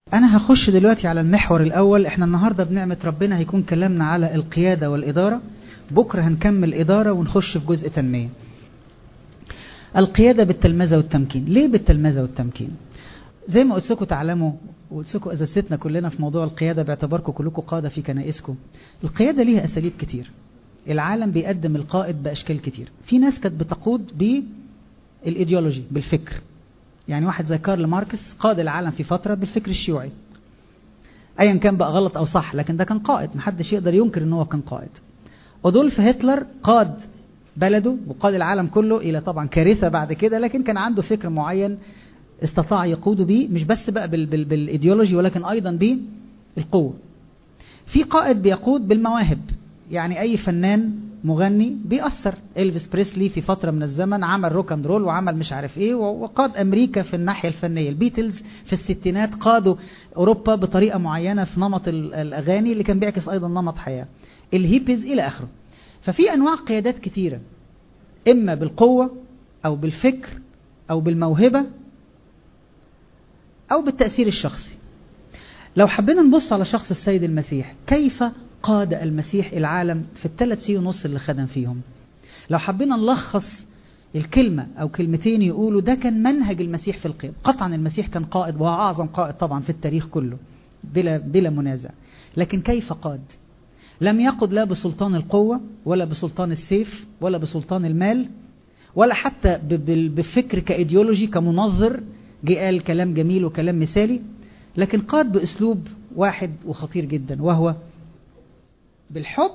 أنا هخش دلوقتي على المحور الأول إحنا النهاردة بنعمة ربنا هيكون كلامنا على القيادة والإدارة بكرة هنكمل إدارة ونخش في جزء تنمية القيادة بالتلمذة والتمكين ليه بالتلمذة والتمكين زي ما قلت لكم تعلموا وقلت لكم أسستنا كلنا في موضوع القيادة باعتباركم كلكم قادة في كنائسكم القيادة ليها أساليب كتير العالم بيقدم القائد بأشكال كتير في ناس كانت بتقود بالإيديولوجي بالفكر يعني واحد زي كارل ماركس قاد العالم في فترة بالفكر الشيوعي ايا كان بقى غلط او صح لكن ده كان قائد محدش يقدر ينكر ان هو كان قائد ادولف هتلر قاد بلده وقاد العالم كله الى طبعا كارثة بعد كده لكن كان عنده فكر معين استطاع يقوده بيه مش بس بقى بال بال بالايديولوجي ولكن ايضا بالقوة في قائد بيقود بالمواهب يعني اي فنان مغني بيأثر إلفيس بريسلي في فترة من الزمن عمل روك اند رول وعمل مش عارف ايه وقاد امريكا في الناحية الفنية البيتلز في الستينات قادوا اوروبا بطريقة معينة في نمط الاغاني اللي كان بيعكس ايضا نمط حياة الهيبيز الى اخره ففي انواع قيادات كتيرة اما بالقوة او بالفكر او بالموهبة او بالتأثير الشخصي لو حبينا نبص على شخص السيد المسيح كيف قاد المسيح العالم في الثلاث سنين ونص اللي خدم فيهم لو حبينا نلخص الكلمة أو كلمتين يقولوا ده كان منهج المسيح في القيادة قطعا المسيح كان قائد وهو أعظم قائد طبعا في التاريخ كله بلا, بلا منازع لكن كيف قاد لم يقد لا بسلطان القوة ولا بسلطان السيف ولا بسلطان المال ولا حتى بفكر كايديولوجي كمنظر جه قال كلام جميل وكلام مثالي لكن قاد بأسلوب واحد وخطير جدا وهو بالحب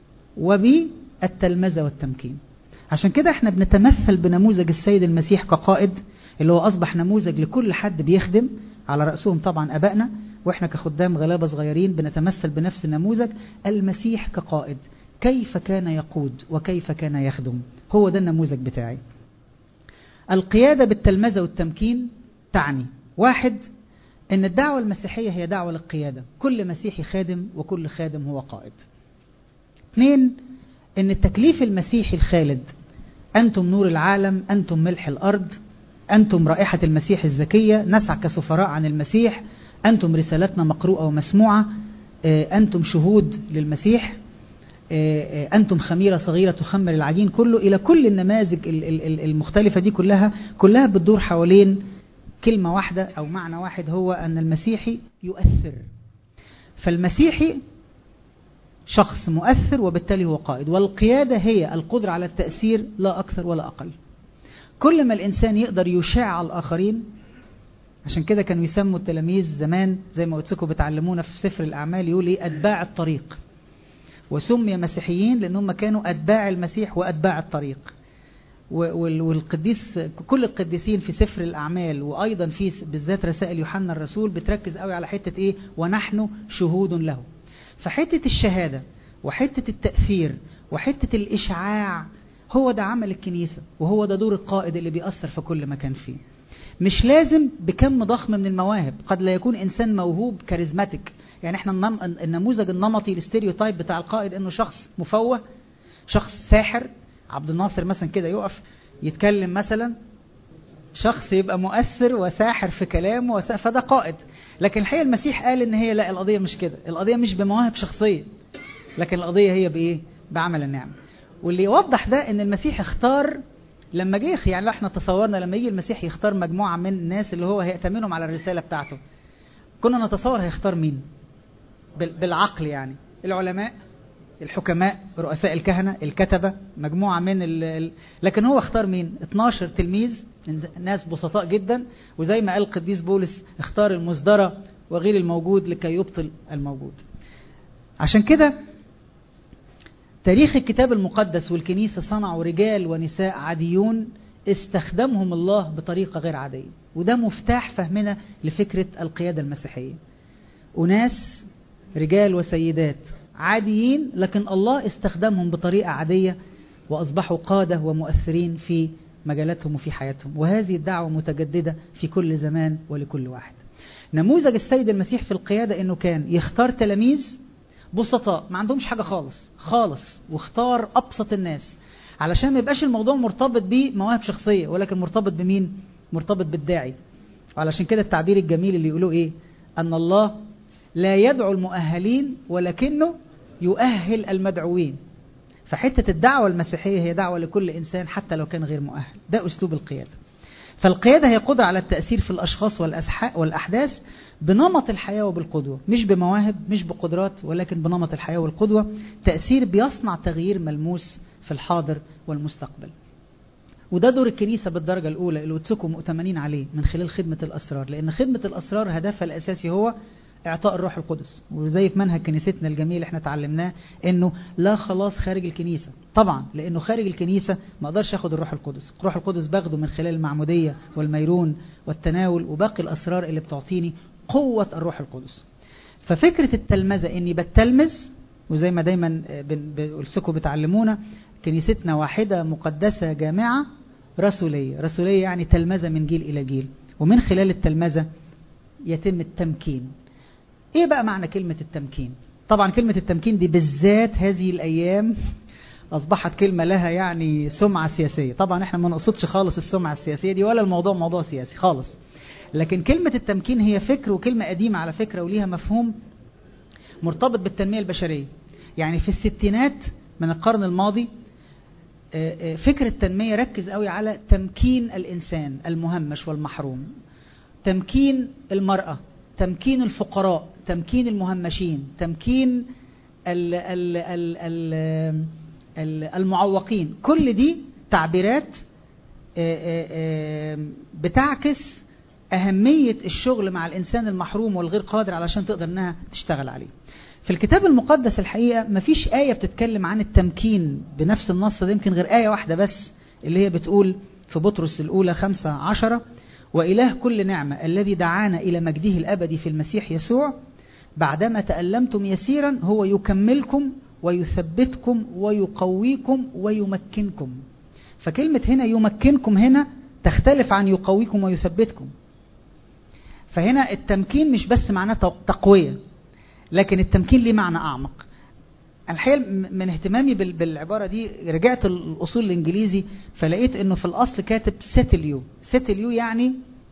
وبالتلمذة والتمكين عشان كده احنا بنتمثل بنموذج السيد المسيح كقائد اللي هو أصبح نموذج لكل حد بيخدم على رأسهم طبعا أبائنا وإحنا كخدام غلابة صغيرين بنتمثل بنفس النموذج المسيح كقائد كيف كان يقود وكيف كان يخدم هو ده النموذج بتاعي القيادة بالتلمذة والتمكين تعني واحد ان الدعوة المسيحية هي دعوة للقيادة كل مسيحي خادم وكل خادم هو قائد اثنين ان التكليف المسيحي الخالد انتم نور العالم انتم ملح الارض انتم رائحة المسيح الزكية نسعى كسفراء عن المسيح انتم رسالتنا مقروءة ومسموعة انتم شهود للمسيح أنتم خميرة صغيرة تخمر العجين كله إلى كل النماذج المختلفة دي كلها كلها بتدور حوالين كلمة واحدة أو معنى واحد هو أن المسيحي يؤثر فالمسيحي شخص مؤثر وبالتالي هو قائد والقيادة هي القدرة على التأثير لا أكثر ولا أقل كل ما الإنسان يقدر يشاع على الآخرين عشان كده كانوا يسموا التلاميذ زمان زي ما قلت لكم بتعلمونا في سفر الأعمال يقول إيه أتباع الطريق وسمي مسيحيين لأنهم كانوا أتباع المسيح وأتباع الطريق والقديس كل القديسين في سفر الأعمال وأيضا في بالذات رسائل يوحنا الرسول بتركز قوي على حتة إيه ونحن شهود له فحتة الشهادة وحتة التأثير وحتة الإشعاع هو ده عمل الكنيسة وهو ده دور القائد اللي بيأثر في كل مكان فيه مش لازم بكم ضخم من المواهب قد لا يكون إنسان موهوب كاريزماتيك يعني احنا النموذج النمطي الاستيريوتايب بتاع القائد انه شخص مفوه شخص ساحر عبد الناصر مثلا كده يقف يتكلم مثلا شخص يبقى مؤثر وساحر في كلامه وس... فده قائد لكن الحقيقة المسيح قال ان هي لا القضية مش كده القضية مش بمواهب شخصية لكن القضية هي بايه بعمل النعمة واللي يوضح ده ان المسيح اختار لما جه يعني لو احنا تصورنا لما يجي المسيح يختار مجموعة من الناس اللي هو هيأتمنهم على الرسالة بتاعته كنا نتصور هيختار مين بالعقل يعني العلماء الحكماء رؤساء الكهنة الكتبة مجموعة من ال... لكن هو اختار مين 12 تلميذ ناس بسطاء جدا وزي ما قال القديس بولس اختار المصدرة وغير الموجود لكي يبطل الموجود عشان كده تاريخ الكتاب المقدس والكنيسة صنعوا رجال ونساء عاديون استخدمهم الله بطريقة غير عادية وده مفتاح فهمنا لفكرة القيادة المسيحية أناس رجال وسيدات عاديين لكن الله استخدمهم بطريقة عادية وأصبحوا قادة ومؤثرين في مجالاتهم وفي حياتهم وهذه الدعوة متجددة في كل زمان ولكل واحد نموذج السيد المسيح في القيادة انه كان يختار تلاميذ بسطاء ما عندهمش حاجة خالص خالص واختار أبسط الناس علشان ما يبقاش الموضوع مرتبط بمواهب شخصية ولكن مرتبط بمين مرتبط بالداعي وعلشان كده التعبير الجميل اللي يقولوه ايه أن الله لا يدعو المؤهلين ولكنه يؤهل المدعوين فحتة الدعوة المسيحية هي دعوة لكل إنسان حتى لو كان غير مؤهل ده أسلوب القيادة فالقيادة هي قدرة على التأثير في الأشخاص والأحداث بنمط الحياة وبالقدوة مش بمواهب مش بقدرات ولكن بنمط الحياة والقدوة تأثير بيصنع تغيير ملموس في الحاضر والمستقبل وده دور الكنيسة بالدرجة الأولى اللي وتسكوا مؤتمنين عليه من خلال خدمة الأسرار لأن خدمة الأسرار هدفها الأساسي هو إعطاء الروح القدس وزي في منهج كنيستنا الجميل احنا تعلمناه انه لا خلاص خارج الكنيسة طبعا لانه خارج الكنيسة ما اقدرش اخد الروح القدس الروح القدس باخده من خلال المعمودية والميرون والتناول وباقي الاسرار اللي بتعطيني قوة الروح القدس ففكرة التلمذة اني بتلمذ وزي ما دايما بقولسكم بتعلمونا كنيستنا واحدة مقدسة جامعة رسولية رسولية يعني تلمذة من جيل إلى جيل ومن خلال التلمذة يتم التمكين ايه بقى معنى كلمة التمكين طبعا كلمة التمكين دي بالذات هذه الأيام أصبحت كلمة لها يعني سمعة سياسية طبعا احنا ما نقصدش خالص السمعة السياسية دي ولا الموضوع موضوع سياسي خالص لكن كلمة التمكين هي فكر وكلمة قديمة على فكرة وليها مفهوم مرتبط بالتنمية البشرية يعني في الستينات من القرن الماضي فكر التنمية ركز قوي على تمكين الإنسان المهمش والمحروم تمكين المرأة تمكين الفقراء تمكين المهمشين تمكين ال ال ال ال المعوقين كل دي تعبيرات بتعكس أهمية الشغل مع الإنسان المحروم والغير قادر علشان تقدر أنها تشتغل عليه في الكتاب المقدس الحقيقة مفيش آية بتتكلم عن التمكين بنفس النص ده يمكن غير آية واحدة بس اللي هي بتقول في بطرس الأولى خمسة عشرة وإله كل نعمة الذي دعانا إلى مجده الأبدي في المسيح يسوع بعدما تألمتم يسيرا هو يكملكم ويثبتكم ويقويكم ويمكنكم فكلمة هنا يمكنكم هنا تختلف عن يقويكم ويثبتكم فهنا التمكين مش بس معناه تقوية لكن التمكين ليه معنى أعمق الحقيقة من اهتمامي بالعبارة دي رجعت الأصول الإنجليزي فلقيت أنه في الأصل كاتب settle you settle you يعني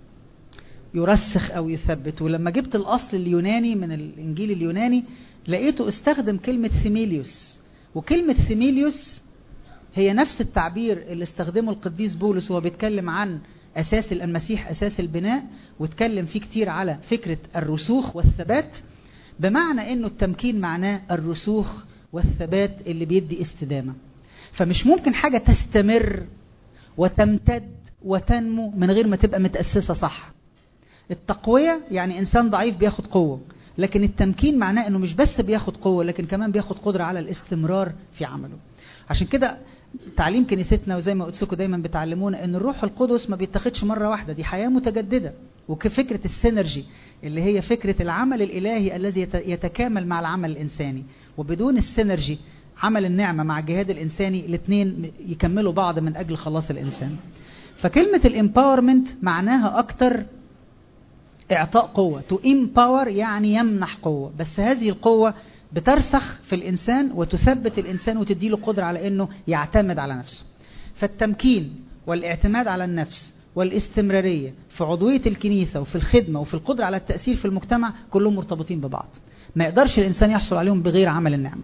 يرسخ أو يثبت ولما جبت الأصل اليوناني من الإنجيل اليوناني لقيته استخدم كلمة ثيميليوس وكلمة ثيميليوس هي نفس التعبير اللي استخدمه القديس بولس وهو بيتكلم عن أساس المسيح أساس البناء واتكلم فيه كتير على فكرة الرسوخ والثبات بمعنى أنه التمكين معناه الرسوخ والثبات اللي بيدي استدامة فمش ممكن حاجة تستمر وتمتد وتنمو من غير ما تبقى متأسسة صح التقوية يعني إنسان ضعيف بياخد قوة لكن التمكين معناه أنه مش بس بياخد قوة لكن كمان بياخد قدرة على الاستمرار في عمله عشان كده تعليم كنيستنا وزي ما قلت لكم دايما بتعلمونا ان الروح القدس ما بيتاخدش مره واحده دي حياه متجدده وكفكره السينرجي اللي هي فكره العمل الالهي الذي يتكامل مع العمل الانساني وبدون السينرجي عمل النعمه مع الجهاد الانساني الاثنين يكملوا بعض من اجل خلاص الانسان فكلمه الامباورمنت معناها اكتر اعطاء قوه تو امباور يعني يمنح قوه بس هذه القوه بترسخ في الإنسان وتثبت الإنسان وتديله قدرة على أنه يعتمد على نفسه فالتمكين والاعتماد على النفس والاستمرارية في عضوية الكنيسة وفي الخدمة وفي القدرة على التأثير في المجتمع كلهم مرتبطين ببعض ما يقدرش الإنسان يحصل عليهم بغير عمل النعمة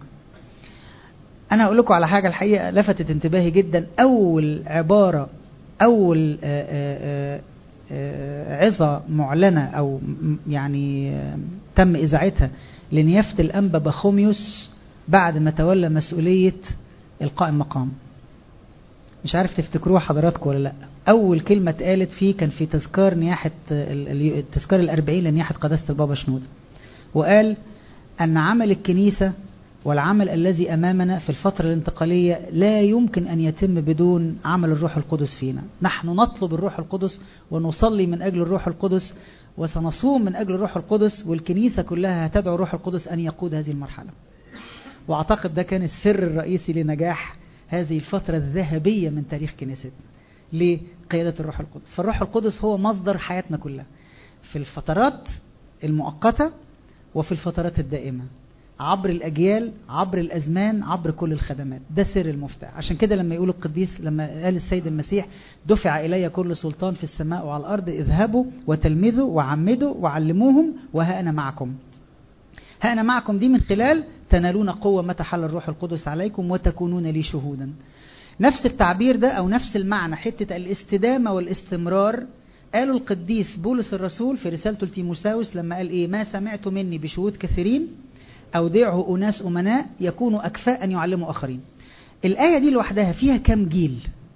أنا أقول لكم على حاجة الحقيقة لفتت انتباهي جدا أول عبارة أول آآ آآ عظة معلنة أو يعني تم إذاعتها لنيافة الأنبا بخوميوس بعد ما تولى مسؤولية القائم مقام مش عارف تفتكروها حضراتكم ولا لا أول كلمة اتقالت فيه كان في تذكار نياحة التذكار الأربعين لنياحة قداسة البابا شنود وقال أن عمل الكنيسة والعمل الذي أمامنا في الفترة الانتقالية لا يمكن أن يتم بدون عمل الروح القدس فينا نحن نطلب الروح القدس ونصلي من أجل الروح القدس وسنصوم من أجل الروح القدس والكنيسة كلها هتدعو الروح القدس أن يقود هذه المرحلة وأعتقد ده كان السر الرئيسي لنجاح هذه الفترة الذهبية من تاريخ كنيستنا لقيادة الروح القدس فالروح القدس هو مصدر حياتنا كلها في الفترات المؤقتة وفي الفترات الدائمة عبر الأجيال عبر الأزمان عبر كل الخدمات ده سر المفتاح عشان كده لما يقول القديس لما قال السيد المسيح دفع إلي كل سلطان في السماء وعلى الأرض اذهبوا وتلمذوا وعمدوا وعلموهم وها أنا معكم ها أنا معكم دي من خلال تنالون قوة متى حل الروح القدس عليكم وتكونون لي شهودا نفس التعبير ده أو نفس المعنى حتة الاستدامة والاستمرار قالوا القديس بولس الرسول في رسالته لتيموساوس لما قال إيه ما سمعت مني بشهود كثيرين أودعه أناس أمناء يكونوا أكفاء أن يعلموا آخرين الآية دي لوحدها فيها كم جيل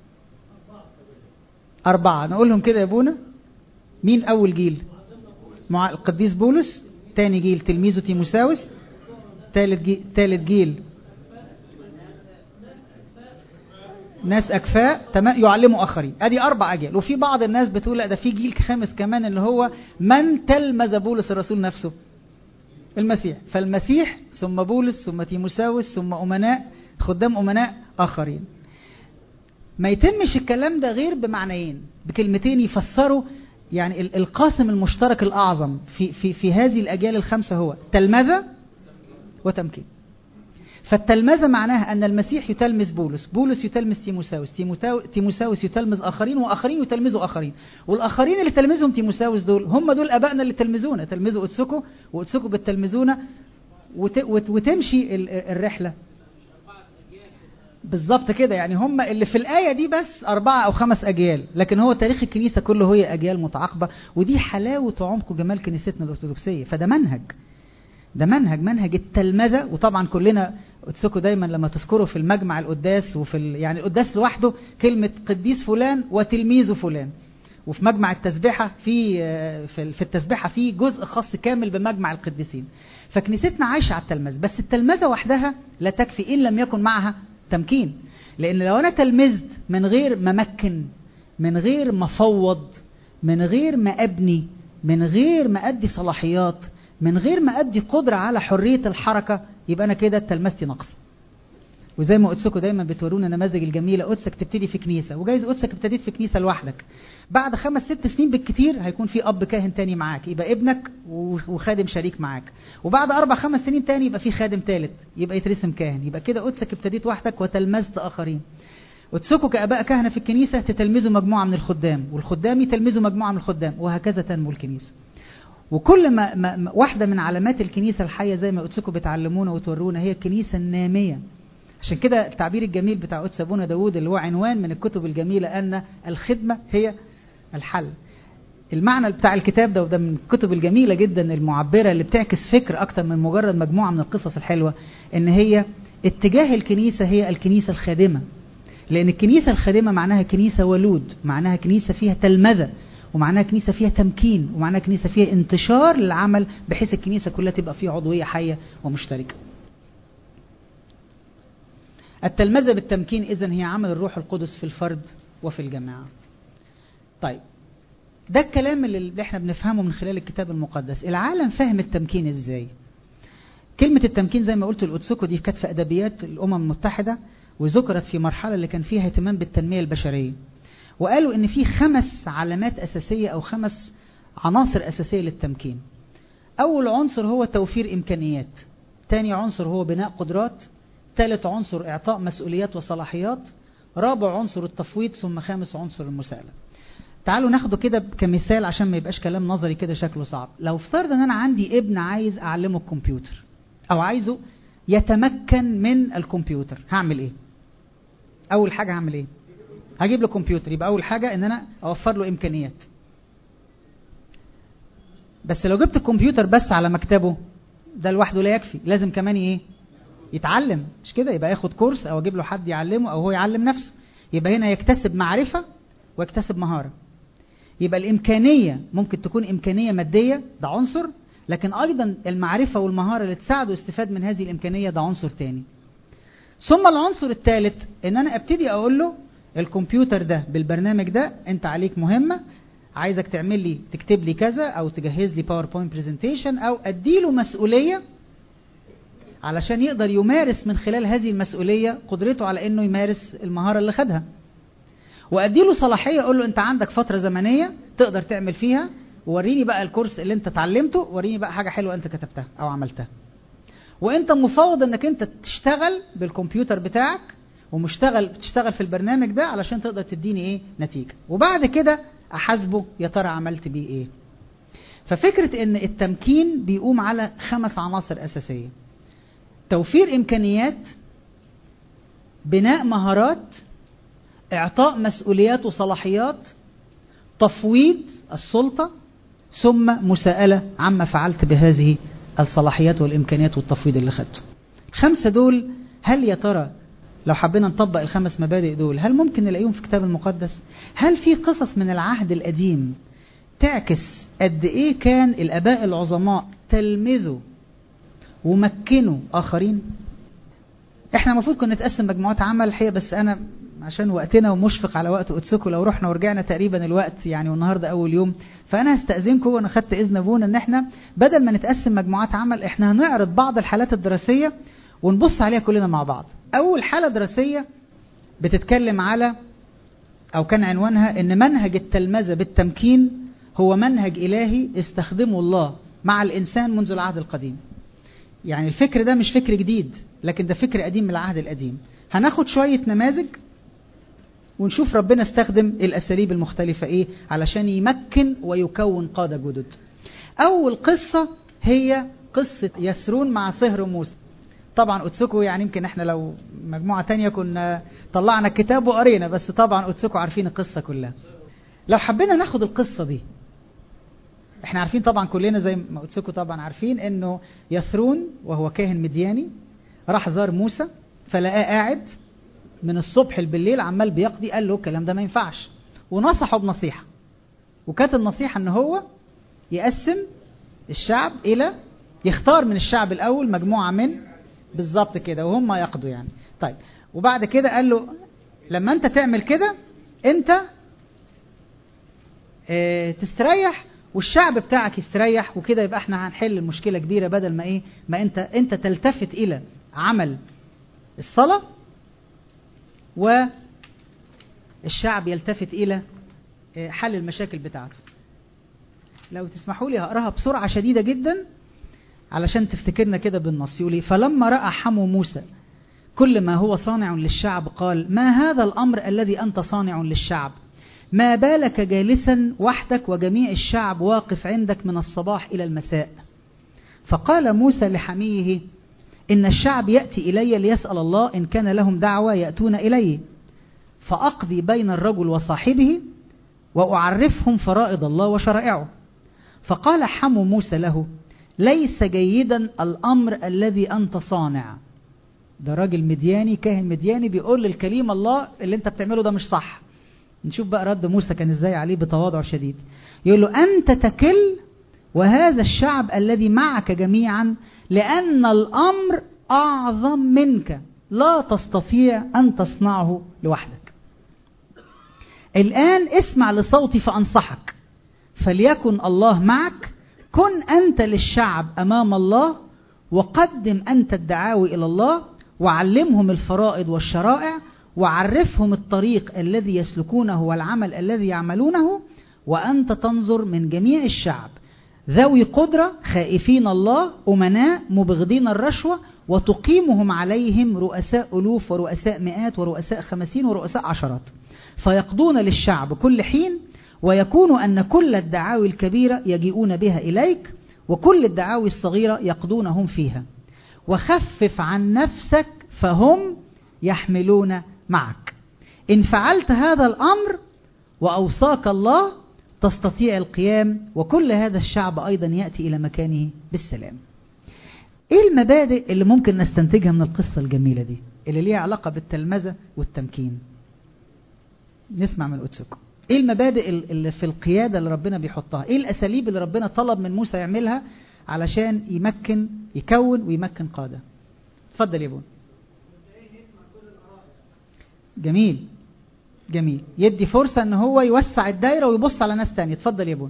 أربعة نقول لهم كده يا أبونا مين أول جيل مع القديس بولس تاني جيل تلميذه تيموساوس تالت جيل, تالت جيل ناس أكفاء تمام يعلموا آخرين أدي أربع أجيال وفي بعض الناس بتقول لا ده في جيل خامس كمان اللي هو من تلمذ بولس الرسول نفسه المسيح فالمسيح ثم بولس ثم تيموساوس ثم أمناء خدام أمناء آخرين ما يتمش الكلام ده غير بمعنيين بكلمتين يفسروا يعني القاسم المشترك الأعظم في, في, في هذه الأجيال الخمسة هو تلمذة وتمكين فالتلمذة معناها أن المسيح يتلمذ بولس بولس يتلمذ تيموساوس تيموساوس يتلمذ آخرين وآخرين يتلمذوا آخرين والآخرين اللي تلمذهم تيموساوس دول هم دول أبائنا اللي تلمذونا تلمذوا أتسكو وأتسكو بتلمذونا وت وتمشي الرحلة بالظبط كده يعني هم اللي في الآية دي بس أربعة أو خمس أجيال لكن هو تاريخ الكنيسة كله هي أجيال متعاقبة ودي حلاوة وعمق وجمال كنيستنا الأرثوذكسية فده منهج ده منهج منهج التلمذة وطبعا كلنا تسكوا دايما لما تذكروا في المجمع القداس وفي ال... يعني القداس لوحده كلمة قديس فلان وتلميذه فلان وفي مجمع التسبيحة في في التسبيحة في جزء خاص كامل بمجمع القديسين فكنيستنا عايشة على التلمذة بس التلمذة وحدها لا تكفي إن لم يكن معها تمكين لأن لو أنا تلمذت من غير ما مكن من غير ما فوض من غير ما أبني من غير ما أدي صلاحيات من غير ما أدي قدرة على حرية الحركة يبقى أنا كده تلمستي نقص وزي ما قدسكم دايما بتورونا نماذج الجميلة قدسك تبتدي في كنيسة وجايز قدسك ابتديت في كنيسة لوحدك بعد خمس ست سنين بالكتير هيكون في أب كاهن تاني معاك يبقى ابنك وخادم شريك معاك وبعد أربع خمس سنين تاني يبقى في خادم تالت يبقى يترسم كاهن يبقى كده قدسك ابتديت وحدك وتلمذت آخرين وتسكوا كأباء كهنة في الكنيسة تتلمذوا مجموعة من الخدام والخدام يتلمذوا مجموعة من الخدام وهكذا تنمو الكنيسة وكل ما, ما واحدة من علامات الكنيسة الحية زي ما قدسكم بتعلمونا وتورونا هي الكنيسة النامية عشان كده التعبير الجميل بتاع قدس ابونا داود اللي هو عنوان من الكتب الجميلة أن الخدمة هي الحل المعنى بتاع الكتاب ده وده من الكتب الجميلة جدا المعبرة اللي بتعكس فكر أكتر من مجرد مجموعة من القصص الحلوة إن هي اتجاه الكنيسة هي الكنيسة الخادمة لأن الكنيسة الخادمة معناها كنيسة ولود معناها كنيسة فيها تلمذة ومعناها كنيسة فيها تمكين ومعناها كنيسة فيها انتشار للعمل بحيث الكنيسة كلها تبقى فيها عضوية حية ومشتركة التلمذة بالتمكين إذن هي عمل الروح القدس في الفرد وفي الجماعة طيب ده الكلام اللي احنا بنفهمه من خلال الكتاب المقدس العالم فهم التمكين ازاي كلمة التمكين زي ما قلت الأتسوكو دي كانت في أدبيات الأمم المتحدة وذكرت في مرحلة اللي كان فيها اهتمام بالتنمية البشرية وقالوا ان في خمس علامات أساسية أو خمس عناصر أساسية للتمكين أول عنصر هو توفير إمكانيات تاني عنصر هو بناء قدرات ثالث عنصر إعطاء مسؤوليات وصلاحيات رابع عنصر التفويض ثم خامس عنصر المساءلة تعالوا ناخده كده كمثال عشان ما يبقاش كلام نظري كده شكله صعب لو افترض ان انا عندي ابن عايز اعلمه الكمبيوتر او عايزه يتمكن من الكمبيوتر هعمل ايه اول حاجة هعمل ايه هجيب له كمبيوتر يبقى اول حاجة ان انا اوفر له امكانيات بس لو جبت الكمبيوتر بس على مكتبه ده لوحده لا يكفي لازم كمان ايه يتعلم مش كده يبقى ياخد كورس او اجيب له حد يعلمه او هو يعلم نفسه يبقى هنا يكتسب معرفة ويكتسب مهارة يبقى الإمكانية ممكن تكون إمكانية مادية ده عنصر لكن أيضا المعرفة والمهارة اللي تساعده استفاد من هذه الإمكانية ده عنصر تاني ثم العنصر الثالث ان انا ابتدي اقول له الكمبيوتر ده بالبرنامج ده انت عليك مهمة عايزك تعمل لي تكتب لي كذا او تجهز لي باوربوينت برزنتيشن او اديله مسؤولية علشان يقدر يمارس من خلال هذه المسؤولية قدرته على انه يمارس المهارة اللي خدها واديله صلاحية اقول له انت عندك فترة زمنية تقدر تعمل فيها ووريني بقى الكورس اللي انت اتعلمته وريني بقى حاجة حلوة انت كتبتها او عملتها وانت مفوض انك انت تشتغل بالكمبيوتر بتاعك ومشتغل تشتغل في البرنامج ده علشان تقدر تديني ايه نتيجة وبعد كده احاسبه يا ترى عملت بيه ايه ففكرة ان التمكين بيقوم على خمس عناصر اساسية توفير امكانيات بناء مهارات اعطاء مسؤوليات وصلاحيات تفويض السلطة ثم مساءلة عما فعلت بهذه الصلاحيات والامكانيات والتفويض اللي خدته خمسة دول هل يا ترى لو حبينا نطبق الخمس مبادئ دول هل ممكن نلاقيهم في الكتاب المقدس هل في قصص من العهد القديم تعكس قد ايه كان الاباء العظماء تلمذوا ومكنوا اخرين احنا المفروض كنا نتقسم مجموعات عمل الحقيقه بس انا عشان وقتنا ومشفق على وقت قدسكم لو رحنا ورجعنا تقريبا الوقت يعني والنهارده اول يوم فانا هستاذنكم وانا خدت اذن ابونا ان احنا بدل ما نتقسم مجموعات عمل احنا هنعرض بعض الحالات الدراسيه ونبص عليها كلنا مع بعض اول حاله دراسيه بتتكلم على او كان عنوانها ان منهج التلمذه بالتمكين هو منهج الهي استخدمه الله مع الانسان منذ العهد القديم يعني الفكر ده مش فكر جديد لكن ده فكر قديم من العهد القديم هناخد شوية نماذج ونشوف ربنا استخدم الأساليب المختلفة إيه علشان يمكن ويكون قادة جدد أول قصة هي قصة يسرون مع صهر موسى طبعا أتسكو يعني يمكن احنا لو مجموعة تانية كنا طلعنا الكتاب وقرينا بس طبعا أتسكو عارفين القصة كلها لو حبينا ناخد القصة دي احنا عارفين طبعا كلنا زي ما أتسكو طبعا عارفين انه يثرون وهو كاهن مدياني راح زار موسى فلقاه قاعد من الصبح بالليل عمال بيقضي قال له الكلام ده ما ينفعش ونصحه بنصيحة وكانت النصيحة ان هو يقسم الشعب الى يختار من الشعب الاول مجموعة من بالظبط كده وهم يقضوا يعني طيب وبعد كده قال له لما انت تعمل كده انت اه تستريح والشعب بتاعك يستريح وكده يبقى احنا هنحل المشكلة كبيرة بدل ما ايه ما انت انت تلتفت الى عمل الصلاة والشعب يلتفت الى حل المشاكل بتاعته لو تسمحوا لي هقراها بسرعة شديدة جدا علشان تفتكرنا كده بالنص يقول فلما رأى حمو موسى كل ما هو صانع للشعب قال ما هذا الأمر الذي أنت صانع للشعب ما بالك جالسا وحدك وجميع الشعب واقف عندك من الصباح إلى المساء فقال موسى لحميه إن الشعب يأتي إلي ليسأل الله إن كان لهم دعوة يأتون إلي فأقضي بين الرجل وصاحبه وأعرفهم فرائض الله وشرائعه فقال حمو موسى له ليس جيدا الأمر الذي أنت صانع ده راجل مدياني كاهن مدياني بيقول للكليم الله اللي انت بتعمله ده مش صح نشوف بقى رد موسى كان ازاي عليه بتواضع شديد يقول له أنت تكل وهذا الشعب الذي معك جميعا لأن الأمر أعظم منك لا تستطيع أن تصنعه لوحدك الآن اسمع لصوتي فأنصحك فليكن الله معك كن أنت للشعب أمام الله وقدم أنت الدعاوي إلى الله وعلمهم الفرائض والشرائع وعرفهم الطريق الذي يسلكونه والعمل الذي يعملونه وأنت تنظر من جميع الشعب ذوي قدرة خائفين الله أمناء مبغضين الرشوة وتقيمهم عليهم رؤساء ألوف ورؤساء مئات ورؤساء خمسين ورؤساء عشرات فيقضون للشعب كل حين ويكون أن كل الدعاوي الكبيرة يجيئون بها إليك وكل الدعاوي الصغيرة يقضونهم فيها وخفف عن نفسك فهم يحملون معك إن فعلت هذا الأمر وأوصاك الله تستطيع القيام وكل هذا الشعب أيضا يأتي إلى مكانه بالسلام إيه المبادئ اللي ممكن نستنتجها من القصة الجميلة دي اللي ليها علاقة بالتلمذة والتمكين نسمع من أتسكو ايه المبادئ اللي في القيادة اللي ربنا بيحطها ايه الاساليب اللي ربنا طلب من موسى يعملها علشان يمكن يكون ويمكن قادة اتفضل يا بون جميل جميل يدي فرصة ان هو يوسع الدايرة ويبص على ناس تانية اتفضل يا بون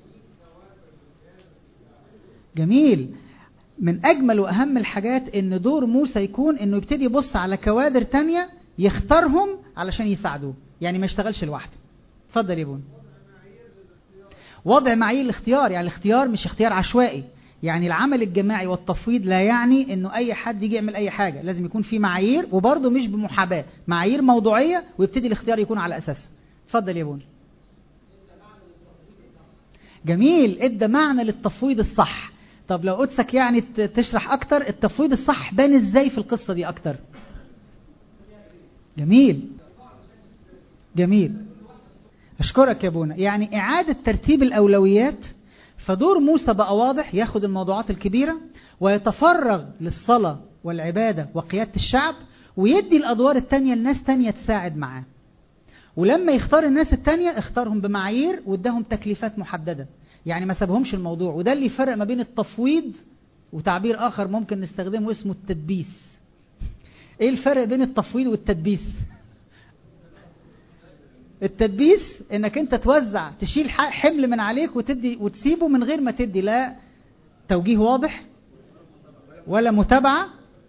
جميل من اجمل واهم الحاجات ان دور موسى يكون انه يبتدي يبص على كوادر تانية يختارهم علشان يساعدوه يعني ما يشتغلش لوحده اتفضل يا بون وضع معايير الاختيار يعني الاختيار مش اختيار عشوائي يعني العمل الجماعي والتفويض لا يعني انه اي حد يجي يعمل اي حاجة لازم يكون في معايير وبرضه مش بمحاباة معايير موضوعية ويبتدي الاختيار يكون على اساسها اتفضل يا بوني جميل ادى معنى للتفويض الصح طب لو قدسك يعني تشرح اكتر التفويض الصح بان ازاي في القصة دي اكتر جميل جميل اشكرك يا بونا يعني اعادة ترتيب الاولويات فدور موسى بقى واضح ياخد الموضوعات الكبيرة ويتفرغ للصلاة والعبادة وقيادة الشعب ويدي الادوار التانية لناس تانية تساعد معاه ولما يختار الناس التانية اختارهم بمعايير واداهم تكليفات محددة يعني ما سابهمش الموضوع وده اللي يفرق ما بين التفويض وتعبير آخر ممكن نستخدمه اسمه التدبيس ايه الفرق بين التفويض والتدبيس التدبيس انك انت توزع تشيل حمل من عليك وتدي وتسيبه من غير ما تدي لا توجيه واضح ولا متابعة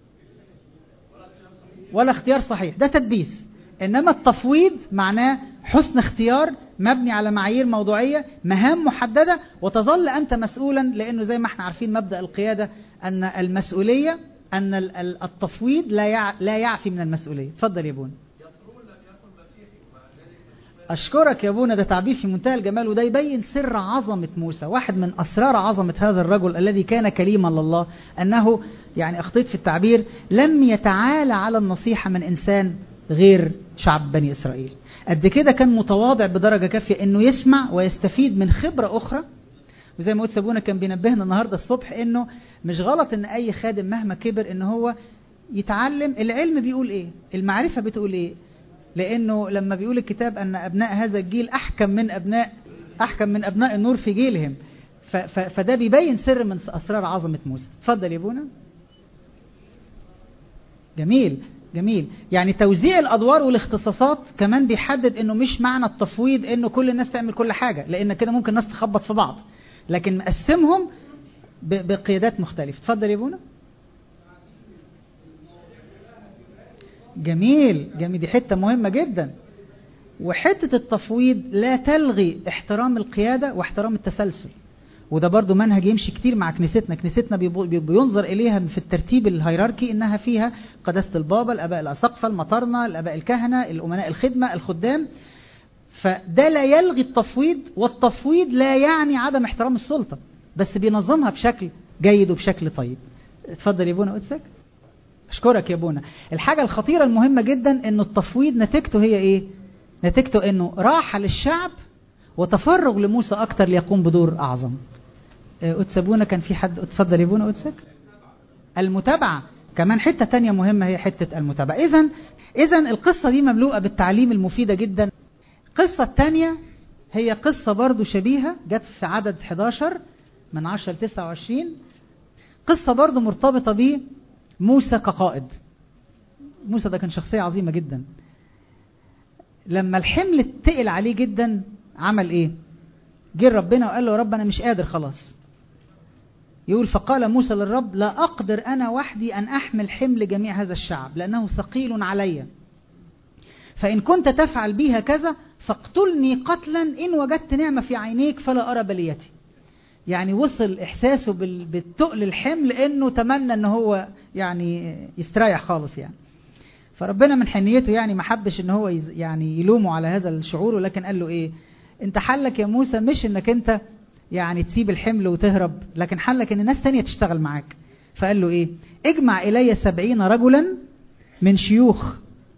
ولا اختيار صحيح ده تدبيس انما التفويض معناه حسن اختيار مبني على معايير موضوعية مهام محددة وتظل أنت مسؤولا لأنه زي ما احنا عارفين مبدأ القيادة أن المسؤولية أن التفويض لا لا يعفي من المسؤولية تفضل يا بونا أشكرك يا بونا ده تعبير في منتهى الجمال وده يبين سر عظمة موسى واحد من أسرار عظمة هذا الرجل الذي كان كليما لله أنه يعني أخطيت في التعبير لم يتعالى على النصيحة من إنسان غير شعب بني إسرائيل قد كده كان متواضع بدرجة كافية انه يسمع ويستفيد من خبرة اخرى وزي ما قلت سابونا كان بينبهنا النهاردة الصبح انه مش غلط ان اي خادم مهما كبر ان هو يتعلم العلم بيقول ايه المعرفة بتقول ايه لانه لما بيقول الكتاب ان ابناء هذا الجيل احكم من ابناء احكم من ابناء النور في جيلهم فده بيبين سر من اسرار عظمة موسى اتفضل يا ابونا جميل جميل يعني توزيع الادوار والاختصاصات كمان بيحدد انه مش معنى التفويض انه كل الناس تعمل كل حاجة لان كده ممكن الناس تخبط في بعض لكن مقسمهم بقيادات مختلفة اتفضل يا ابونا جميل جميل دي حتة مهمة جدا وحتة التفويض لا تلغي احترام القيادة واحترام التسلسل وده برضو منهج يمشي كتير مع كنيستنا كنيستنا بينظر إليها في الترتيب الهيراركي إنها فيها قداسة البابا الأباء الأسقفة المطرنة الأباء الكهنة الأمناء الخدمة الخدام فده لا يلغي التفويض والتفويض لا يعني عدم احترام السلطة بس بينظمها بشكل جيد وبشكل طيب اتفضل يا بونا قدسك اشكرك يا بونا الحاجة الخطيرة المهمة جدا انه التفويض نتيجته هي ايه نتيجته انه راحة للشعب وتفرغ لموسى اكتر ليقوم بدور اعظم قدس ابونا كان في حد اتفضل يا ابونا قدسك المتابعة كمان حتة تانية مهمة هي حتة المتابعة اذا اذا القصة دي مملوءة بالتعليم المفيدة جدا القصة التانية هي قصة برضو شبيهة جت في عدد 11 من 10 ل 29 قصة برضو مرتبطة بموسى كقائد موسى ده كان شخصية عظيمة جدا لما الحمل تقل عليه جدا عمل ايه جه ربنا وقال له يا رب انا مش قادر خلاص يقول فقال موسى للرب لا أقدر أنا وحدي أن أحمل حمل جميع هذا الشعب لأنه ثقيل علي فإن كنت تفعل بي هكذا فاقتلني قتلا إن وجدت نعمة في عينيك فلا أرى بليتي يعني وصل إحساسه بالتقل الحمل إنه تمنى إن هو يعني يستريح خالص يعني فربنا من حنيته يعني ما حبش إن هو يعني يلومه على هذا الشعور ولكن قال له إيه أنت حلك يا موسى مش إنك أنت يعني تسيب الحمل وتهرب لكن حلك ان ناس تانية تشتغل معاك فقال له ايه اجمع الي سبعين رجلا من شيوخ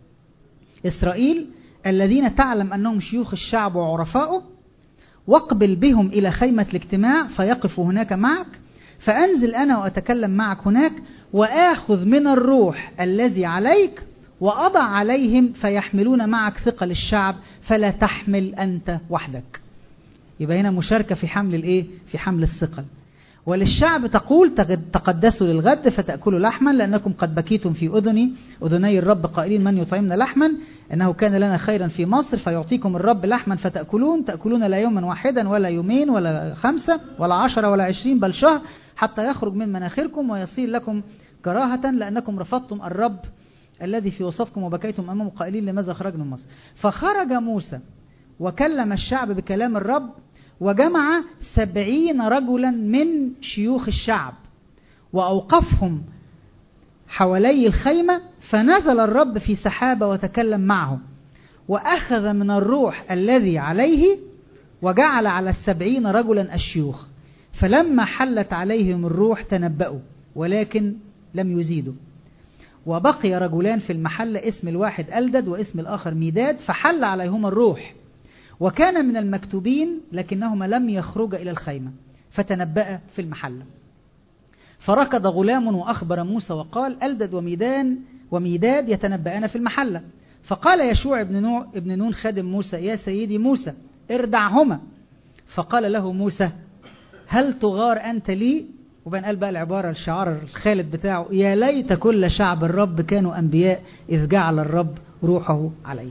اسرائيل الذين تعلم انهم شيوخ الشعب وعرفائه واقبل بهم الى خيمة الاجتماع فيقفوا هناك معك فانزل انا واتكلم معك هناك واخذ من الروح الذي عليك واضع عليهم فيحملون معك ثقل الشعب فلا تحمل انت وحدك يبقى هنا مشاركة في حمل الايه في حمل الثقل وللشعب تقول تقدسوا للغد فتأكلوا لحما لأنكم قد بكيتم في أذني أذني الرب قائلين من يطعمنا لحما إنه كان لنا خيرا في مصر فيعطيكم الرب لحما فتأكلون تأكلون لا يوما واحدا ولا يومين ولا خمسة ولا عشرة ولا عشرين بل شهر حتى يخرج من مناخركم ويصير لكم كراهة لأنكم رفضتم الرب الذي في وسطكم وبكيتم أمامه قائلين لماذا خرجنا من مصر فخرج موسى وكلم الشعب بكلام الرب وجمع سبعين رجلا من شيوخ الشعب وأوقفهم حوالي الخيمة فنزل الرب في سحابة وتكلم معهم وأخذ من الروح الذي عليه وجعل على السبعين رجلا الشيوخ فلما حلت عليهم الروح تنبأوا ولكن لم يزيدوا وبقي رجلان في المحل اسم الواحد ألدد واسم الآخر ميداد فحل عليهما الروح وكان من المكتوبين لكنهما لم يخرج إلى الخيمة فتنبأ في المحل فركض غلام وأخبر موسى وقال ألدد وميدان وميداد يتنبأان في المحلة فقال يشوع ابن, نوع ابن نون خادم موسى يا سيدي موسى اردعهما فقال له موسى هل تغار أنت لي وبين قال بقى العبارة الشعار الخالد بتاعه يا ليت كل شعب الرب كانوا أنبياء إذ جعل الرب روحه عليه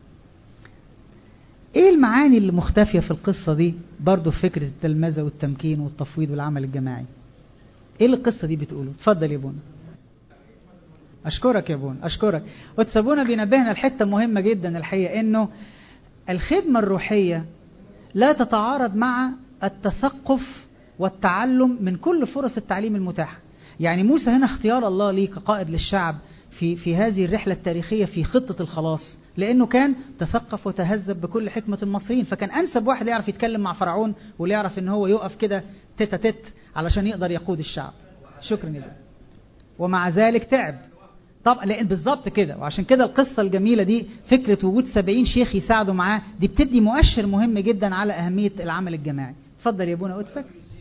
ايه المعاني اللي مختفية في القصة دي برضو في فكرة التلمذة والتمكين والتفويض والعمل الجماعي ايه اللي القصة دي بتقوله اتفضل يا بونا اشكرك يا بونا اشكرك وتسابونا بينبهنا الحتة مهمة جدا الحقيقة انه الخدمة الروحية لا تتعارض مع التثقف والتعلم من كل فرص التعليم المتاحة يعني موسى هنا اختيار الله ليه كقائد للشعب في في هذه الرحلة التاريخية في خطة الخلاص لأنه كان تثقف وتهذب بكل حكمة المصريين فكان أنسب واحد يعرف يتكلم مع فرعون واللي يعرف إن هو يقف كده تتا تت علشان يقدر يقود الشعب شكرا لله ومع ذلك تعب طب لان بالظبط كده وعشان كده القصه الجميله دي فكره وجود 70 شيخ يساعدوا معاه دي بتدي مؤشر مهم جدا على اهميه العمل الجماعي اتفضل يا ابونا قدسك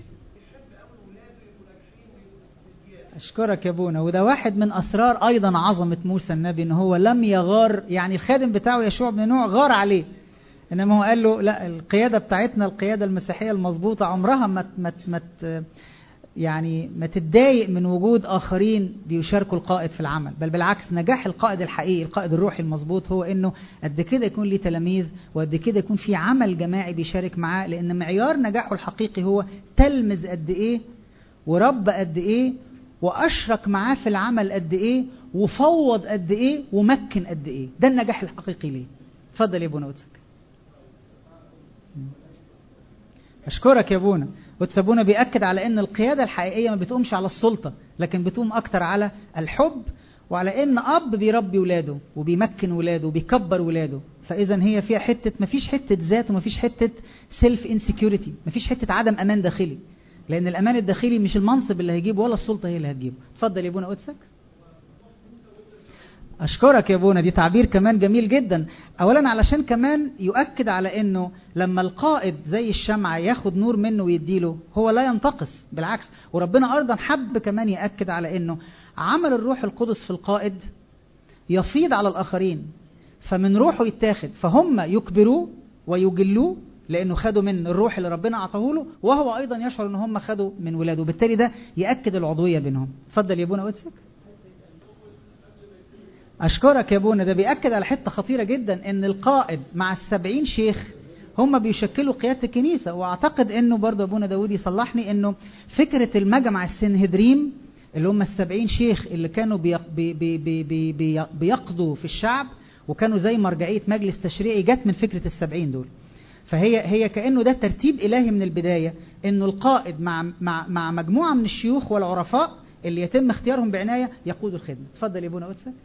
اشكرك يا ابونا وده واحد من اسرار ايضا عظمه موسى النبي ان هو لم يغار يعني الخادم بتاعه يشوع بن نوع غار عليه انما هو قال له لا القياده بتاعتنا القياده المسيحيه المظبوطه عمرها ما ما ما يعني ما تتضايق من وجود اخرين بيشاركوا القائد في العمل بل بالعكس نجاح القائد الحقيقي القائد الروحي المظبوط هو انه قد كده يكون ليه تلاميذ وقد كده يكون في عمل جماعي بيشارك معاه لان معيار نجاحه الحقيقي هو تلمذ قد ايه ورب قد ايه واشرك معاه في العمل قد ايه وفوض قد ايه ومكن قد ايه ده النجاح الحقيقي ليه اتفضل يا ابونا وتسك اشكرك يا ابونا وتسابونا بيأكد على ان القيادة الحقيقية ما بتقومش على السلطة لكن بتقوم اكتر على الحب وعلى ان اب بيربي ولاده وبيمكن ولاده وبيكبر ولاده فاذا هي فيها حتة ما فيش حتة ذات وما فيش حتة سيلف انسكيورتي ما فيش حتة عدم امان داخلي لان الامان الداخلي مش المنصب اللي هيجيبه ولا السلطة هي اللي هتجيبه اتفضل يا ابونا قدسك أشكرك يا ابونا دي تعبير كمان جميل جدا أولا علشان كمان يؤكد على أنه لما القائد زي الشمعة ياخد نور منه ويديله هو لا ينتقص بالعكس وربنا أيضا حب كمان يأكد على أنه عمل الروح القدس في القائد يفيض على الآخرين فمن روحه يتاخد فهم يكبروه ويجلوه لأنه خدوا من الروح اللي ربنا أعطاه له وهو أيضا يشعر أن هم خدوا من ولاده وبالتالي ده يأكد العضوية بينهم اتفضل يا ابونا واتسك أشكرك يا ابونا ده بيأكد على حتة خطيرة جدا إن القائد مع السبعين شيخ هم بيشكلوا قيادة الكنيسة وأعتقد إنه برضه أبونا داود يصلحني إنه فكرة المجمع السنهدريم اللي هم السبعين شيخ اللي كانوا بي بي بي بي بي بيقضوا في الشعب وكانوا زي مرجعية مجلس تشريعي جت من فكرة السبعين دول فهي هي كأنه ده ترتيب إلهي من البداية إنه القائد مع مع مع مجموعة من الشيوخ والعرفاء اللي يتم اختيارهم بعناية يقود الخدمة اتفضل يا ابونا قدسك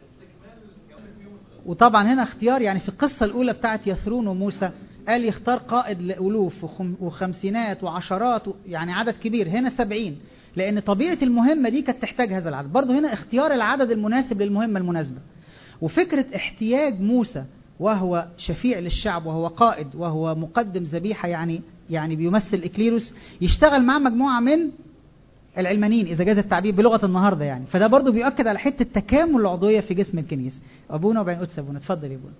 وطبعا هنا اختيار يعني في القصة الأولى بتاعت يثرون وموسى قال يختار قائد لألوف وخمسينات وعشرات يعني عدد كبير هنا سبعين لأن طبيعة المهمة دي كانت تحتاج هذا العدد برضه هنا اختيار العدد المناسب للمهمة المناسبة وفكرة احتياج موسى وهو شفيع للشعب وهو قائد وهو مقدم ذبيحة يعني يعني بيمثل إكليروس يشتغل مع مجموعة من العلمانيين إذا جاز التعبير بلغة النهاردة يعني فده برضو بيؤكد على حتة تكامل العضوية في جسم الكنيسة أبونا وبعدين قدس أبونا اتفضل يا أبونا